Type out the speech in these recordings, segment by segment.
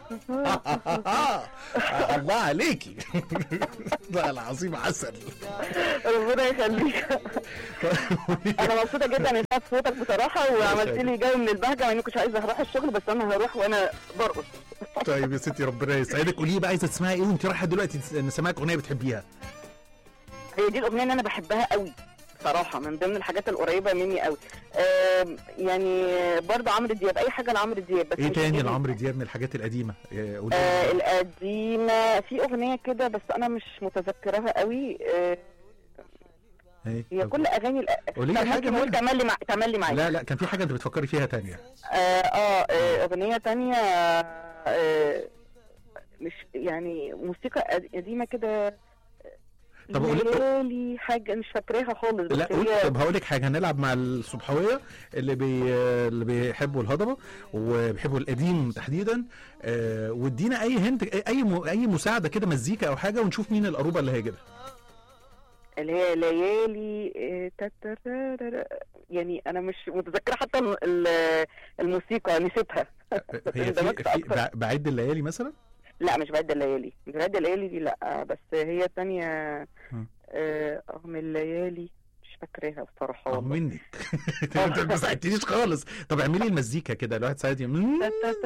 الله عليكي لا العظيم عسل ربنا يخليك انا مبسوطه جدا ان سمعت صوتك بصراحه وعملت لي جو من البهجه مع اني كنتش عايزه اروح الشغل بس انا هروح وانا برقص طيب يا ستي ربنا يسعدك قولي لي بقى عايزه تسمعي ايه وانت رايحه دلوقتي تس- نسمعك اغنيه بتحبيها هي دي الاغنيه اللي انا بحبها قوي صراحه من ضمن الحاجات القريبه مني قوي آم، يعني برضه عمرو دياب اي حاجه لعمرو دياب بس ايه مش تاني جديد. لعمرو دياب من الحاجات القديمه إيه، قولي لي. آه القديمه في اغنيه كده بس انا مش متذكرها قوي آه إيه؟ هي طب كل اغاني الأ- قولي لي طب حاجة ممكن نقول منها. تملي مع تملي معاك لا لا كان في حاجه انت بتفكري فيها تانية آه, اه آه، اغنيه تانية آه مش يعني موسيقى قد- قديمه كده طب قولي- ليالي حاجه مش فاكراها خالص بس لا قول هي طب هقول لك حاجه هنلعب مع الصبحويه اللي بي اللي بيحبوا الهضبه وبيحبوا القديم تحديدا آه وادينا اي هنت اي م... اي مساعده كده مزيكا او حاجه ونشوف مين القروبه اللي هيجيبها اللي هي ليالي آه، تترارارا. يعني انا مش متذكره حتى ال- ال- الموسيقى نسيتها هي اندمجت في, في أكتر. بع- بعد الليالي مثلا لا مش بعد الليالي مش بعد الليالي دي لا بس هي تانية م. اه آه، من الليالي مش فاكراها بصراحه اه والله منك انت ما ساعدتنيش خالص طب اعملي المزيكا كده الواحد ساعد يعمل-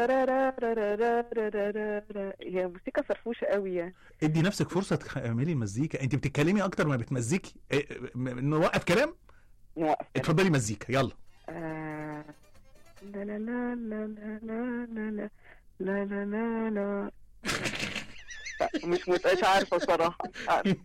هي موسيقى فرفوشة قوي يعني ادي نفسك فرصه اعملي المزيكا انت بتتكلمي اكتر ما بتمزيكي إيه، م- نوقف كلام نوقف كده. اتفضلي مزيكا يلا آه، لا لا لا لا لا لا لا لا لا لا لا لا مش مت- مش عارفة الصراحة مش عارفة.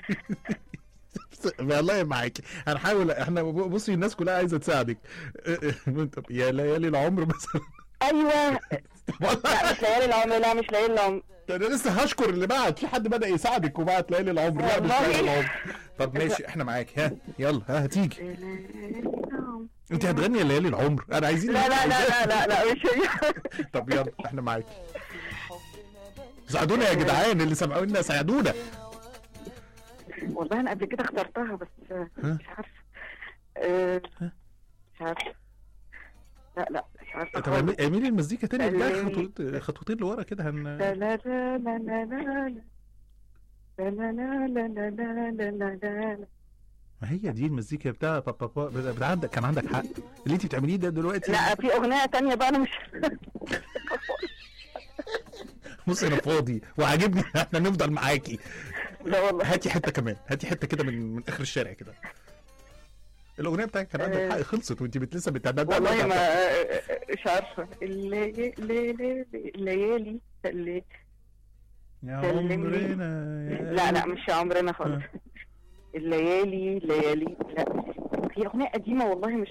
والله معاكي هنحاول احنا بصي الناس كلها عايزه تساعدك طب يا ليالي العمر مثلا أيوه لا والله مش ليالي العمر لا مش ليالي العمر ده انا لسه هشكر اللي بعت في حد بدا يساعدك وبعت ليالي العمر لا مش والله. ليالي العمر طب ماشي احنا معاك ها يلا ها هتيجي انت هتغني يا ليالي العمر انا عايزين لا لا لا لا لا لا مش هي طب يلا احنا معاك ساعدونا يا جدعان اللي سمعونا ساعدونا والله انا قبل كده اخترتها بس آه، ها؟ مش عارفه آه، ها؟ مش عارفه لا لا مش عارفه طب خالص. اعملي اعملي المزيكا تاني ارجعي اللي- خطوت- خطوتين لورا كده هن لا لا لا لا لا لا لا لا لا لا لا لا لا لا لا ما هي دي المزيكا بتاع با با با بتاع عندك كان عندك حق اللي انت بتعمليه ده دلوقتي لا في اغنيه تانية بقى انا مش بص انا فاضي وعاجبني إن احنا نفضل معاكي لا والله هاتي حته كمان هاتي حته كده من من اخر الشارع كده الاغنيه بتاعتك كان عندك آه. حق خلصت وانت بت- لسه بتعدد والله ما مش عارفه اللي- اللي- الليالي اللي يا كلمني. عمرنا يا لا لا مش عمرنا خالص آه. الليالي ليالي لا هي اغنيه قديمه والله مش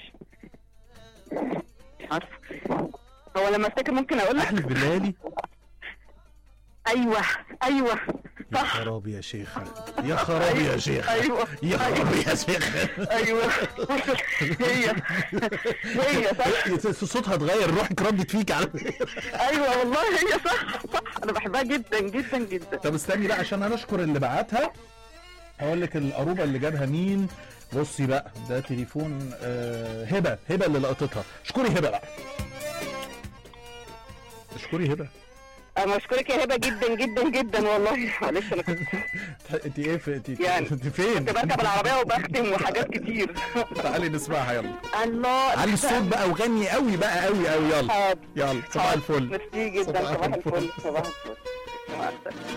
مش عارفه هو لما افتكر ممكن اقول لك احلف بالليالي ايوه ايوه يا صح خرابي يا شيخه يا خرابي يا شيخه ايوه يا خرابي يا شيخه ايوه هي هي صح صوتها اتغير روحك ردت فيك على ايوه والله هي صح صح انا بحبها جدا جدا جدا طب استني بقى عشان انا اشكر اللي بعتها هقول لك القروبه اللي جابها مين بصي بقى ده تليفون آه هبه هبه اللي لقطتها اشكري هبه بقى اشكري هبه انا بشكرك يا هبه جدا جدا جدا والله معلش انا كنت انت ايه في انت يعني انت فين كنت بركب العربيه وبختم وحاجات كتير تعالي نسمعها يلا الله علي الصوت بقى وغني قوي بقى قوي قوي يلا حاضر يلا صباح حاضر. الفل ميرسي جدا صباح صباح الفل. الفل صباح الفل مع السلامه